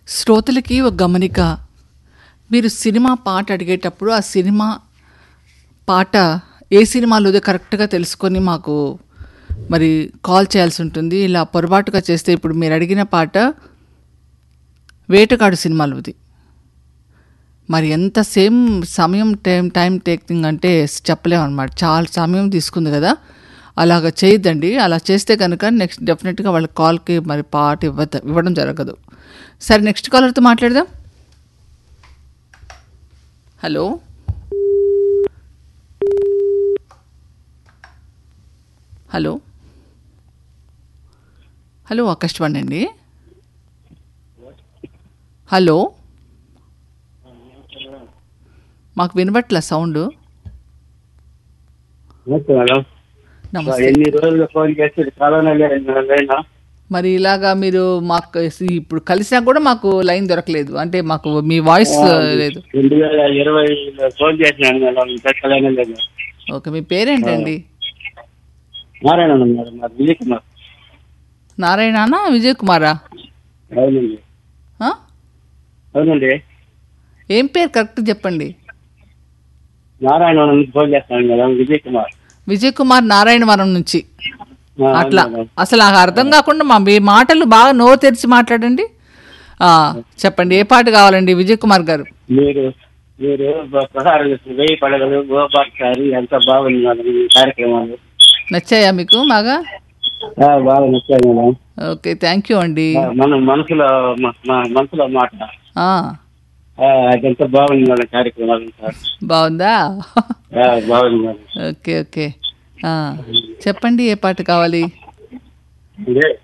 శ్రోతలకి ఒక గమనిక మీరు సినిమా పాట అడిగేటప్పుడు ఆ సినిమా పాట ఏ సినిమాలోదో కరెక్ట్గా తెలుసుకొని మాకు మరి కాల్ చేయాల్సి ఉంటుంది ఇలా పొరపాటుగా చేస్తే ఇప్పుడు మీరు అడిగిన పాట వేటగాడు సినిమాలోది మరి ఎంత సేమ్ సమయం టైం టైం టేకింగ్ అంటే చెప్పలేము అనమాట చాలా సమయం తీసుకుంది కదా అలాగ చేయొద్దండి అలా చేస్తే కనుక నెక్స్ట్ డెఫినెట్గా వాళ్ళ కాల్కి మరి పాట ఇవ్వద ఇవ్వడం జరగదు సరే నెక్స్ట్ కాలర్తో మాట్లాడదాం హలో హలో హలో ఆకాశవాణి అండి హలో మాకు వినబట్ల సౌండ్ నమస్తే మేడం నమస్తే ఎన్ని రోజులు ఫోన్ చేసి చాలా నెలలైనా మరి ఇలాగా మీరు మాకు ఇప్పుడు కలిసినా కూడా మాకు లైన్ దొరకలేదు అంటే మాకు మీ వాయిస్ లేదు రెండు వేల ఇరవై ఫోన్ చేసినాను మేడం ఇంకా కళ్యాణ లేదు ఓకే మీ పేరేంటండి నారాయణ మేడం మరి విజయ్ కుమార్ నారాయణనా విజయ్ కుమారా అవునండి ఆ? అవునండి ఏం పేరు కరెక్ట్ చెప్పండి నారాయణ నుంచి ఫోన్ చేస్తాను మేడం విజయ్ కుమార్ విజయ్ కుమార్ నారాయణవరం నుంచి ఆ, అవును అట్లా మేడం. అసలు నాకు అర్థం కాకుండా మా మీ మాటలు బాగా నోరు తెరిచి మాట్లాడండి ఆ, చెప్పండి ఏ పాట కావాలండి విజయ్ కుమార్ గారు మీరు మీరు ప్రసారం చేసిన వెయ్యి పడగలు గోపారి ఎంత బాగుంది మేడం ఈ కార్యక్రమాలు నచ్చాయా మీకు బాగా ఆ, బాగా నచ్చాయి మేడం ఓకే థ్యాంక్ యూ అండి ఆ, మన మనసులో మ- మ- మనసులో మాట ఆ, ఆ, అదంతా బాగుంది మేడం కార్యక్రమాలు సార్ బాగుందా ఆ, బాగుంది మేడం ఓకే ఓకే ఆ, చెప్పండి ఏ పాట కావాలి ఇదే